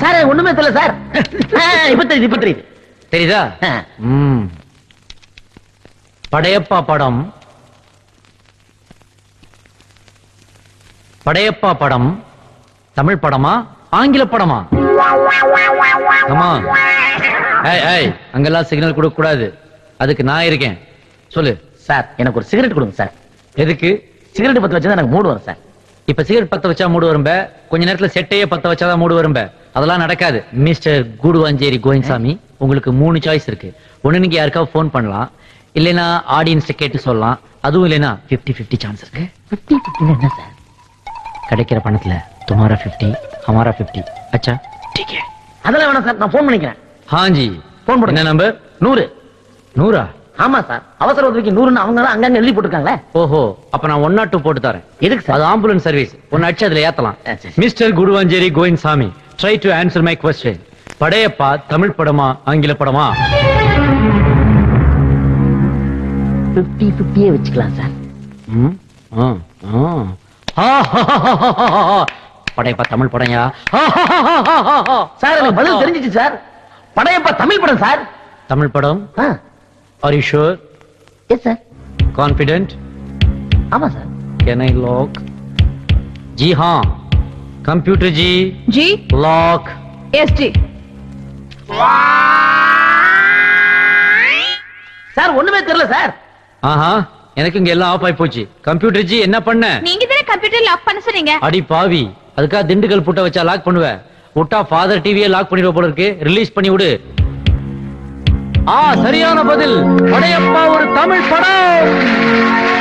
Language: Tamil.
சார் ஒண்ணுமே தெரியல சார் ஆ, இப்ப தெரியுது இப்ப தெரியுது தெரியுதா ஆ. ம். படையப்பா படம் படையப்பா படம் தமிழ் படமா ஆங்கில படமா ஆமா ஏய் ஏய் அங்கெல்லாம் சிக்னல் கொடுக்க கூடாது அதுக்கு நான் இருக்கேன் சொல்லு சார் எனக்கு ஒரு சிகரெட் கொடுங்க சார் எதுக்கு சிகரெட் பத்தி வச்சா எனக்கு மூடு வரும் சார் இப்ப சிகரெட் பத்த வச்சா மூடு வரும்ப கொஞ்ச நேரத்துல செட்டையே பத்த வச்சாதான் மூடு வரும்ப அதெல்லாம் நடக்காது மிஸ்டர் கூடுவாஞ்சேரி கோயின்சாமி உங்களுக்கு மூணு சாய்ஸ் இருக்கு ஒண்ணு நீங்க யாருக்காவது ஃபோன் பண்ணலாம் இல்லைன்னா ஆடியன்ஸ் கேட்டு சொல்லலாம் அதுவும் இல்லைன்னா 50 50 சான்ஸ் இருக்கு பிப்டி பிப்டின்னு என்ன சார் கிடைக்கிற பணத்துல துமாரா 50 ஹமாரா 50 அச்சா ठीक है அதெல்லாம் வேணாம் சார் நான் ஃபோன் பண்ணிக்கிறேன் हाँ जी Phone பண்ணுங்க. என்ன நம்பர் நூறு நூறா ஆமா சார் அவசர உதவிக்கு நூறுன்னு அவங்க தான் அங்கங்க எழுதி போட்டுருக்காங்களே ஓஹோ அப்ப நான் ஒன் நாட் டூ போட்டு தரேன் எதுக்கு சார் அது ஆம்புலன்ஸ் சர்வீஸ் ஒன்னு அடிச்சு அதுல ஏத்தலாம் ஆ, சரி. Mister Guruvancheri Govindsamy try to answer my question Padayappa Tamil படமா ஆங்கில படமா பிப்டி பிப்டியே வச்சுக்கலாம் சார் ம்? ஆ, ஆ. ஆ, படையப்பா தமிழ் படம்யா சார் எனக்கு பதில் தெரிஞ்சிச்சு சார் படையப்பா தமிழ் படம் சார் தமிழ் படம் are you sure yes sir confident ஆமா சார் कैन आई लॉक जी हाँ कंप्यूटर जी ஜி लॉक எஸ்டி சார் ஒண்ணுமே தெரியல சார் ஆஹா எனக்கு இங்க எல்லாம் ஆஃப் ஆயி போச்சு கம்ப்யூட்டர் ஜி என்ன பண்ண நீங்க தானே கம்ப்யூட்டர் லாக் பண்ண சொன்னீங்க அடி பாவி அதுக்காக திண்டுக்கல் புட்ட வச்சா லாக் பண்ணுவ விட்டா ஃபாதர் டிவியே லாக் பண்ணிடுவ போல இருக்கு ரிலீஸ் பண்ணி விடு ஆ சரியான பதில் படையப்பா ஒரு தமிழ் படம்